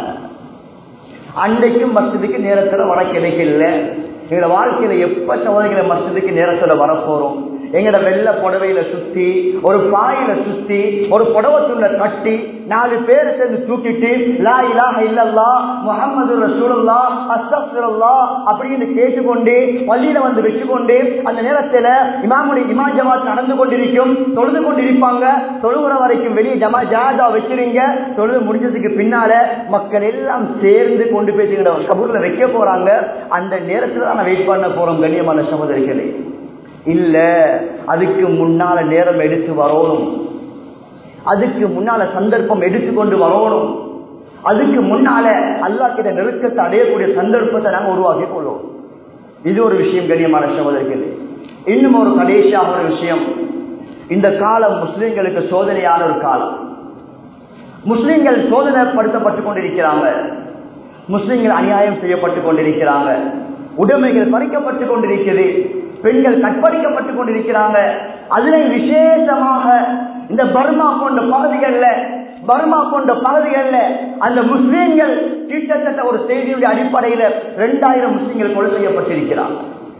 [SPEAKER 1] அன்றைக்கும் மஸ்ஜிதுக்கு நேரத்தில் வர கிடைக்கல எங்களோட வாழ்க்கையில எப்ப சகோதரிகளை மஸ்ஜிதுக்கு நேரத்தில் வரப்போறோம் எங்கட வெள்ள புடவையில சுத்தி ஒரு பாயில சுத்தி ஒரு புடவத்துள்ள கட்டி நாலு பேர் சேர்ந்து தூக்கிட்டு லா இலாஹ இல்லல்லா முகமது ரசூலுல்லா அஸ்தப்சுல்லா அப்படின்னு கேட்டுக்கொண்டு பள்ளியில வந்து வச்சுக்கொண்டு அந்த நேரத்துல இமாமுடைய இமா ஜமாத் நடந்து கொண்டிருக்கும் தொழுது கொண்டிருப்பாங்க தொழுகிற வரைக்கும் வெளியே ஜமா ஜாதா வச்சிருங்க தொழுது முடிஞ்சதுக்கு பின்னால மக்கள் எல்லாம் சேர்ந்து கொண்டு போய் கபூர்ல வைக்க போறாங்க அந்த நேரத்துல தான் வெயிட் பண்ண போறோம் கண்ணியமான சகோதரிகளே இல்ல அதுக்கு முன்னால நேரம் எடுத்து வரணும் அதுக்கு முன்னால சந்தர்ப்பம் எடுத்துக்கொண்டு வரணும் அதுக்கு முன்னால அல்லா கிட்ட நெருக்கத்தை அடையக்கூடிய சந்தர்ப்பத்தை நாங்க உருவாக்கி கொள்வோம் இது ஒரு விஷயம் கண்ணியமான சகோதரிகள் இன்னும் ஒரு கடைசியாக ஒரு விஷயம் இந்த காலம் முஸ்லிம்களுக்கு சோதனையான ஒரு காலம் முஸ்லிம்கள் சோதனைப்படுத்தப்பட்டுக் கொண்டிருக்கிறாங்க முஸ்லிம்கள் அநியாயம் செய்யப்பட்டுக் கொண்டிருக்கிறாங்க உடைமைகள் பறிக்கப்பட்டுக் கொண்டிருக்கிறது பெண்கள் கற்பழிக்கப்பட்டுக் கொண்டிருக்கிறாங்க அதுல விசேஷமாக இந்த பர்மா போன்ற பகுதிகளில் பர்மா போன்ற பகுதிகளில் அந்த முஸ்லீம்கள் கிட்டத்தட்ட ஒரு செய்தியுடைய அடிப்படையில் இரண்டாயிரம் முஸ்லீம்கள் கொலை செய்யப்பட்டிருக்கிறார்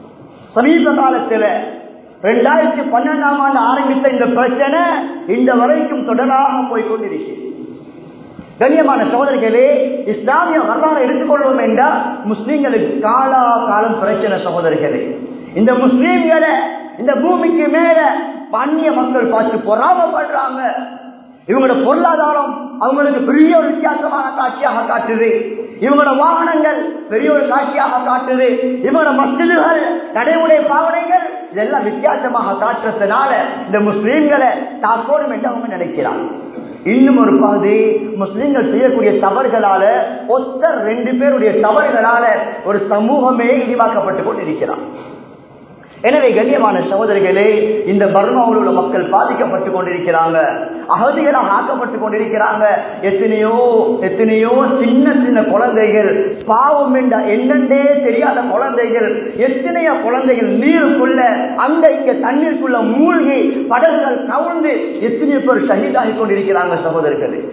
[SPEAKER 1] சமீப காலத்தில் இரண்டாயிரத்தி பன்னெண்டாம் ஆண்டு ஆரம்பித்த இந்த பிரச்சனை இந்த வரைக்கும் தொடராக போய்கொண்டிருக்கிறது கண்ணியமான சகோதரிகளே இஸ்லாமிய வரலாறு எடுத்துக்கொள்வோம் என்றால் முஸ்லீம்களுக்கு காலா காலம் பிரச்சனை சகோதரிகளே இந்த முஸ்லீம்களை இந்த பூமிக்கு மேல அந்நிய மக்கள் பார்த்து பொறாமப்படுறாங்க இவங்களோட பொருளாதாரம் அவங்களுக்கு பெரிய ஒரு வித்தியாசமான காட்சியாக காட்டுது இவங்களோட வாகனங்கள் பெரிய ஒரு காட்சியாக காட்டுது இவங்களோட மசிதுகள் நடைமுறை பாவனைகள் இதெல்லாம் வித்தியாசமாக காட்டுறதுனால இந்த முஸ்லீம்களை தாக்கோடும் என்று அவங்க நினைக்கிறாங்க இன்னும் ஒரு பகுதி முஸ்லிம்கள் செய்யக்கூடிய தவறுகளால ஒத்த ரெண்டு பேருடைய தவறுகளால ஒரு சமூகமே இழிவாக்கப்பட்டு கொண்டிருக்கிறான் எனவே கண்ணியமான சகோதரிகளே இந்த பர்மாவில் உள்ள மக்கள் பாதிக்கப்பட்டுக் கொண்டிருக்கிறாங்க அகதிகளாக ஆக்கப்பட்டுக் கொண்டிருக்கிறாங்க எத்தனையோ எத்தனையோ சின்ன சின்ன குழந்தைகள் பாவம் என்ற என்னென்றே தெரியாத குழந்தைகள் எத்தனையோ குழந்தைகள் நீருக்குள்ள அங்க இங்க தண்ணீருக்குள்ள மூழ்கி படகுகள் கவுந்து எத்தனையோ பேர் ஷஹீதாகி கொண்டிருக்கிறாங்க சகோதரர்களே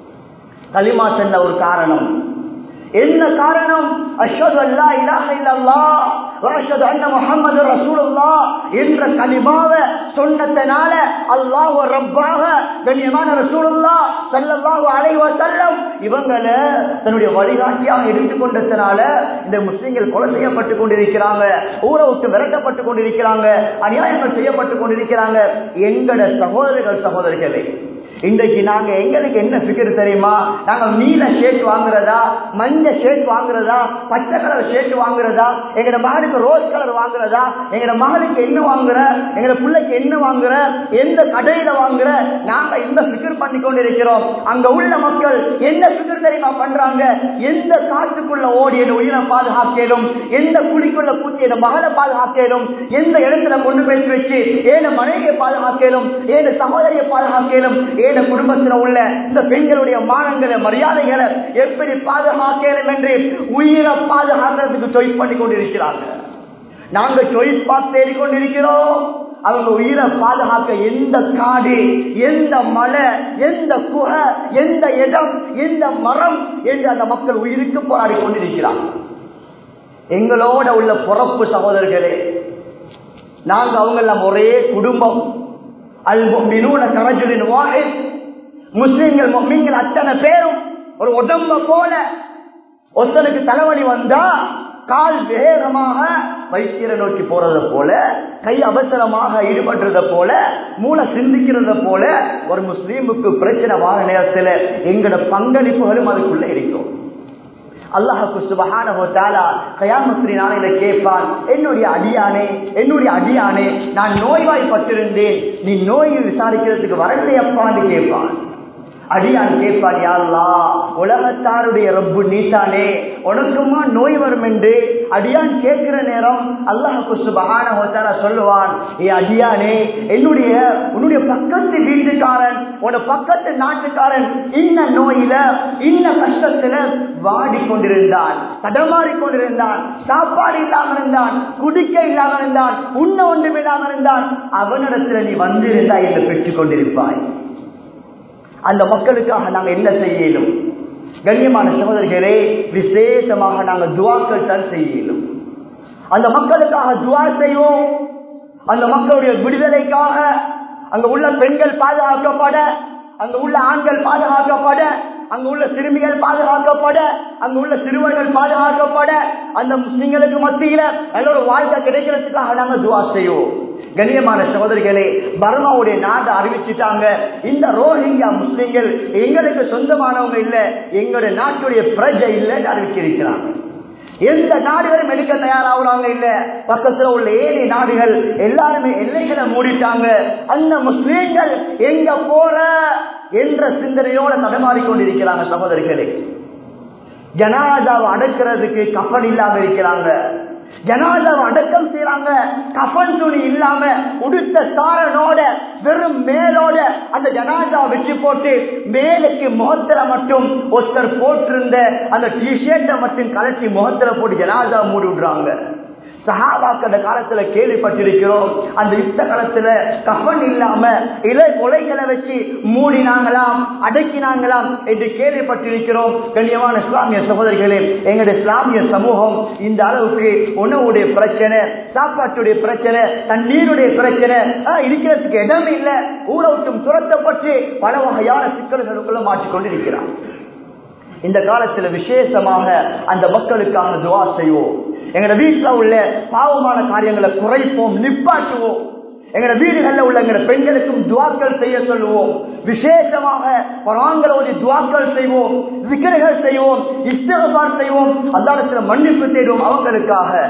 [SPEAKER 1] களிமா சென்ற ஒரு காரணம் என்ன காரணம் அஷ்ஹது அல்லா இலாஹ இல்லல்லாஹ் வ அஷ்ஹது அன்ன முஹம்மது ரசூலுல்லாஹ் என்ற கலிமாவை சொன்னதனால அல்லாஹ் ரப்பாக கண்ணியமான ரசூலுல்லாஹ் ஸல்லல்லாஹு அலைஹி வஸல்லம் இவங்கள தன்னுடைய வழிகாட்டியாக எடுத்துக்கொண்டதனால இந்த முஸ்லிம்கள் கொலை செய்யப்பட்டு கொண்டிருக்கிறாங்க ஊரை விட்டு விரட்டப்பட்டு கொண்டிருக்கிறாங்க அநியாயங்கள் செய்யப்பட்டு கொண்டிருக்கிறாங்க எங்கட சகோதரர்கள் சகோதரிகளே இன்றைக்கு நாங்க எங்களுக்கு என்ன பிக்கர் தெரியுமா நாங்க நீல ஷேட் வாங்குறதா மஞ்ச ஷேட் வாங்குறதா பச்சை கலர் ஷேட் வாங்குறதா எங்கட மகனுக்கு ரோஸ் கலர் வாங்குறதா எங்கட மகளுக்கு என்ன வாங்குற எங்கட பிள்ளைக்கு என்ன வாங்குற எந்த கடையில வாங்குற நாங்க இந்த பிக்கர் பண்ணி கொண்டிருக்கிறோம் அங்க உள்ள மக்கள் என்ன பிக்கர் தெரியுமா பண்றாங்க எந்த காட்டுக்குள்ள ஓடி என் உயிரை பாதுகாக்கலும் எந்த குழிக்குள்ள பூச்சி என் மகளை பாதுகாக்கலும் எந்த இடத்துல கொண்டு போய் வச்சு ஏன மனைவியை பாதுகாக்கலும் ஏன சகோதரியை பாதுகாக்கலும் ஏன குடும்பத்தில் உள்ள இந்த பெண்களுடைய மானங்களை மரியாதைகளை எப்படி பாதுகாக்கலும் என்று உயிரை பாதுகாக்கிறதுக்கு சாய்ஸ் பண்ணி கொண்டிருக்கிறாங்க நாங்க சாய்ஸ் பார்த்து தேடி கொண்டிருக்கிறோம் அவங்க உயிரை பாதுகாக்க எந்த காடு எந்த மலை எந்த குகை எந்த இடம் எந்த மரம் என்று அந்த மக்கள் உயிருக்கு போராடி கொண்டிருக்கிறாங்க எங்களோட உள்ள பிறப்பு சகோதரர்களே நாங்க அவங்க எல்லாம் ஒரே குடும்பம் அல் முஃமினூன கரஜுலின் வாஹித் முஸ்லிம்கள் முஃமின்கள் அத்தனை பேரும் ஒரு உடம்ப போல ஒருத்தனுக்கு தலைவலி வந்தா கால் வேகமாக வைத்தியரை நோக்கி போறத போல கை அவசரமாக ஈடுபடுறத போல மூளை சிந்திக்கிறத போல ஒரு முஸ்லீமுக்கு பிரச்சனை வார நேரத்தில் எங்களோட பங்களிப்புகளும் அதுக்குள்ள இருக்கும் அல்லாஹுக்கு சுபஹான கயாமஸ்ரீ நாளையில கேட்பான் என்னுடைய அடியானே என்னுடைய அடியானே நான் நோய்வாய்ப்பட்டிருந்தேன் நீ நோயை விசாரிக்கிறதுக்கு வரலையப்பான்னு கேட்பான் அடியான் கேட்பான் யாருலா உலகத்தாருடைய ரப்பு நீத்தானே உனக்குமா நோய் வரும் என்று அடியான் கேட்கிற நேரம் அல்லாஹுக்கு சுபகான ஹோத்தாரா சொல்லுவான் ஏ அடியானே என்னுடைய உன்னுடைய பக்கத்து வீட்டுக்காரன் உன பக்கத்து நாட்டுக்காரன் இன்ன நோயில இன்ன கஷ்டத்துல வாடி கொண்டிருந்தான் தடமாறி கொண்டிருந்தான் சாப்பாடு இல்லாம இருந்தான் குடிக்க இல்லாம இருந்தான் உண்ண ஒன்றும் இல்லாம இருந்தான் அவனிடத்துல நீ வந்திருந்தா என்று பெற்றுக் கொண்டிருப்பாய் அந்த மக்களுக்காக நாங்க என்ன செய்யலும் கண்ணியமான சகோதரர்களே விசேஷமாக நாங்க துவாக்கள் தான் செய்யலும் அந்த மக்களுக்காக துவா செய்வோம் அந்த மக்களுடைய விடுதலைக்காக அங்க உள்ள பெண்கள் பாதுகாக்கப்பட அங்க உள்ள ஆண்கள் பாதுகாக்கப்பட அங்க உள்ள சிறுமிகள் பாதுகாக்கப்பட அங்க உள்ள சிறுவர்கள் பாதுகாக்கப்பட அந்த முஸ்லிம்களுக்கு மத்தியில நல்ல ஒரு வாழ்க்கை கிடைக்கிறதுக்காக நாங்க துவா செய்வோம் கண்ணியமான சகோதரிகளே பர்மாவுடைய நாட்டை அறிவிச்சுட்டாங்க இந்த ரோஹிங்கா முஸ்லிம்கள் எங்களுக்கு சொந்தமானவங்க இல்ல எங்களுடைய நாட்டுடைய பிரஜை இல்லைன்னு அறிவிச்சிருக்கிறாங்க எந்த நாடுகளும் எடுக்க தயாராகிறாங்க இல்ல பக்கத்துல உள்ள ஏழை நாடுகள் எல்லாருமே எல்லைகளை மூடிட்டாங்க அந்த முஸ்லீம்கள் எங்க போற என்ற சிந்தனையோட தடமாறி கொண்டிருக்கிறாங்க சகோதரிகளே ஜனாதாவை அடக்கிறதுக்கு கப்பல் இல்லாம இருக்கிறாங்க ஜனாதாவை அடக்கம் செய்யறாங்க கஃன் துணி இல்லாம உடுத்த சாரனோட வெறும் மேலோட அந்த ஜனாதா வச்சு போட்டு மேலுக்கு முகத்துல மட்டும் ஒருத்தர் போட்டிருந்த அந்த டிஷர்ட்டை மட்டும் கலட்டி முகத்துல போட்டு ஜனாதா மூடி விடுறாங்க சஹாபாக்கள் காலத்துல கேள்விப்பட்டிருக்கிறோம் அந்த யுத்த காலத்துல கஃன் இல்லாம இலை கொலைகளை வச்சு மூடினாங்களாம் அடக்கினாங்களாம் என்று கேள்விப்பட்டிருக்கிறோம் கண்ணியமான இஸ்லாமிய சகோதரிகளே எங்களுடைய இஸ்லாமிய சமூகம் இந்த அளவுக்கு உணவுடைய பிரச்சனை சாப்பாட்டுடைய பிரச்சனை தண்ணீருடைய பிரச்சனை இருக்கிறதுக்கு இடம் இல்லை ஊரை விட்டும் துரத்தப்பட்டு பல வகையான சிக்கல்களுக்குள்ள மாற்றிக்கொண்டிருக்கிறார் இந்த காலத்துல விசேஷமாக அந்த மக்களுக்காக துவா செய்வோம் எங்க வீட்டுல உள்ள பாவமான காரியங்களை குறைப்போம் நிப்பாட்டுவோம் எங்க வீடுகள்ல உள்ள எங்க பெண்களுக்கும் துவாக்கள் செய்ய சொல்லுவோம் விசேஷமாக பராங்களோதி துவாக்கள் செய்வோம் விக்கிரகள் செய்வோம் இஸ்தகபார் செய்வோம் அல்லாடத்துல மன்னிப்பு தேடுவோம் அவங்களுக்காக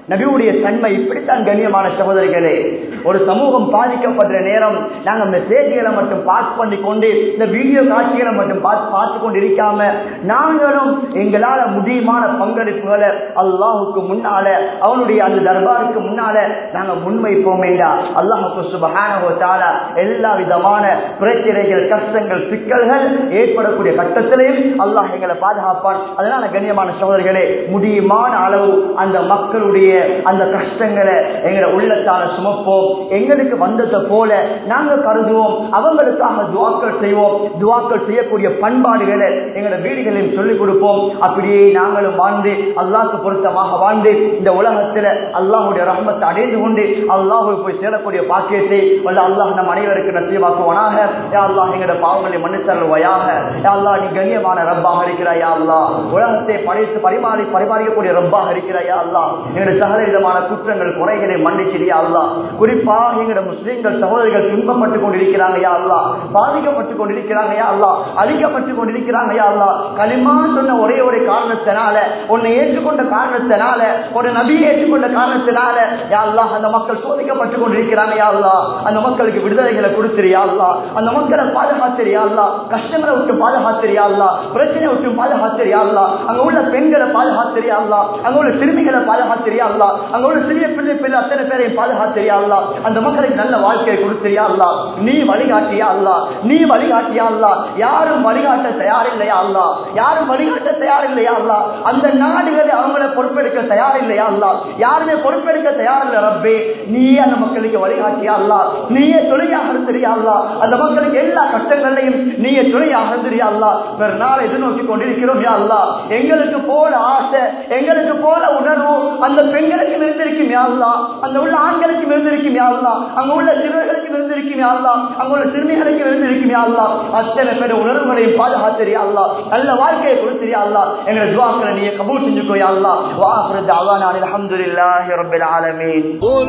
[SPEAKER 1] நபியுடைய தன்மை இப்படித்தான் கண்ணியமான சகோதரிகளே ஒரு சமூகம் பாதிக்கப்படுற நேரம் நாங்க மெசேஜ்களை மட்டும் பாஸ் பண்ணி கொண்டு இந்த வீடியோ காட்சிகளை மட்டும் பார்த்து பார்த்து கொண்டு இருக்காம நாங்களும் எங்களால முடியுமான பங்களிப்புகளை அல்லாஹுக்கு முன்னால அவனுடைய அந்த தர்பாருக்கு முன்னால நாங்க முன்வைப்போம் என்றா அல்லாஹுக்கு சுபகான எல்லா விதமான பிரச்சனைகள் கஷ்டங்கள் சிக்கல்கள் ஏற்படக்கூடிய கட்டத்திலையும் அல்லாஹ் எங்களை பாதுகாப்பான் அதனால கண்ணியமான சகோதரிகளே முடியுமான அளவு அந்த மக்களுடைய அந்த கஷ்டங்களை எங்களை உள்ளத்தால சுமப்போம் எங்களுக்கு வந்ததை போல நாங்க கருதுவோம் அவங்களுக்காக துவாக்கள் செய்வோம் துவாக்கள் செய்யக்கூடிய பண்பாடுகளை எங்களோட வீடுகளில் சொல்லிக் கொடுப்போம் அப்படியே நாங்களும் வாழ்ந்து அல்லாஹ்க்கு பொருத்தமாக வாழ்ந்து இந்த உலகத்துல அல்லாஹுடைய ரஹ்மத்தை அடைந்து கொண்டு அல்லாஹு போய் சேரக்கூடிய பாக்கியத்தை வல்ல அல்லாஹ் நம் அனைவருக்கு நசியமாக்குவானாக யா அல்லாஹ் எங்களோட பாவங்களை மன்னித்தருள்வாயாக யா அல்லாஹ் நீ கண்ணியமான ரப்பாக இருக்கிறாயா அல்லாஹ் உலகத்தை படைத்து பரிமாறி பரிமாறிக்கக்கூடிய ரப்பாக இருக்கிறாயா அல்லாஹ் எங்களுடைய சகல விதமான குற்றங்கள் குறைகளை மன்னிச்சிரியா அல்லாஹ் குறிப்பாக எங்களுடைய முஸ்லீம்கள் சகோதரிகள் துன்பப்பட்டு கொண்டிருக்கிறாங்க யா அல்லாஹ் பாதிக்கப்பட்டு கொண்டிருக்கிறாங்க யா அல்லாஹ் அழிக்கப்பட்டு கொண்டிருக்கிறாங்க யா அல்லாஹ் களிமா சொன்ன ஒரே ஒரு காரணத்தினால உன்னை ஏற்றுக்கொண்ட காரணத்தினால ஒரு நபியை ஏற்றுக்கொண்ட காரணத்தினால யா அல்லாஹ் அந்த மக்கள் சோதிக்கப்பட்டு கொண்டிருக்கிறாங்க யா அல்லாஹ் அந்த மக்களுக்கு விடுதலைகளை கொடுத்துறியா அல்லாஹ் அந்த மக்களை பாதுகாத்திரியா அல்லாஹ் கஷ்டங்களை விட்டு பாதுகாத்திரியா அல்லாஹ் பிரச்சனை விட்டு பாதுகாத்திரியா அல்லாஹ் அங்க உள்ள பெண்களை பாதுகாத்திரியா அல்லாஹ் அங்க உள்ள சிறுமிகளை பாதுகாத்திரியா அல்லாஹ் அங்க உள்ள சிறிய பிள்ளை பிள்ளை அத்தனை பேரையும் பாதுகாத்திரியா அல்லாஹ் அந்த மக்களுக்கு நல்ல வாழ்க்கையை கொடுத்திரியா அல்லாஹ் நீ வழிகாட்டியா அல்லாஹ் நீ வழிகாட்டியா அல்லாஹ் யாரும் வழிகாட்ட தயாரில்லையா அல்லாஹ் யாரும் வழிகாட்ட தயாரில்லையா அல்லாஹ் அந்த நாடுகளை அவங்கள பொறுப்பெடுக்க தயாரில்லையா அல்லாஹ் யாருமே பொறுப்பெடுக்க தயாரில்லை ரப்பே நீ அந்த மக்களுக்கு வழிகாட்டியா அல்லாஹ் நீயே துணையாக இருந்திரியா அல்லாஹ் அந்த மக்களுக்கு எல்லா கஷ்டங்களையும் நீயே துணையாக இருந்திரியா அல்லாஹ் ஒரு நாளை எதிர்நோக்கி கொண்டிருக்கிறோம் யா அல்லாஹ் எங்களுக்கு போல ஆசை எங்களுக்கு போல உணர்வு அந்த பெண்களுக்கு இருந்திருக்கும் யா அல்லாஹ் அந்த உள்ள ஆண்களுக்கு இருந்திருக்கும் யா அல்லாஹ் அங்க உள்ள சிறுவர்களுக்கு இருந்திருக்கும் யா அல்லாஹ் அங்க உள்ள சிறுமிகளுக்கு இருந்திருக்கும் யா அல்லாஹ் அத்தனை பேர் உணர்வுகளையும் பாதுகாத்திரியா அல்லாஹ் நல்ல வாழ்க்கையை கொடுத்திரியா அல்லாஹ் எங்களை துவாக்களை நீ கபூல் செஞ்சுக்கோ யா அல்லாஹ் வாஹிரு தஅவானா அல்ஹம்துலில்லாஹி ரப்பில் ஆலமீன்
[SPEAKER 2] قل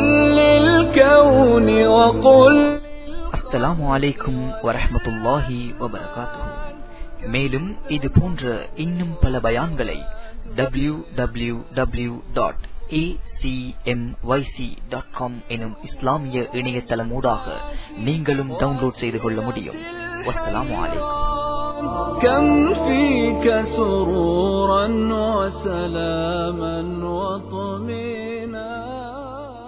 [SPEAKER 2] للكون وقل
[SPEAKER 3] அஸ்ஸலாமு அலைக்கும் வரஹ்மத்துல்லாஹி வபரகாத்துஹு மேலும் இது போன்ற இன்னும் பல பயான்களை டபிள்யூ டபிள்யூ டபிள்யூ டாட் எனும் இஸ்லாமிய இணையதளமூடாக நீங்களும் டவுன்லோட் செய்து கொள்ள முடியும் வஸ்ஸலாமு அலைக்கும்
[SPEAKER 2] كم فيك سرورا وسلاما وطمئنا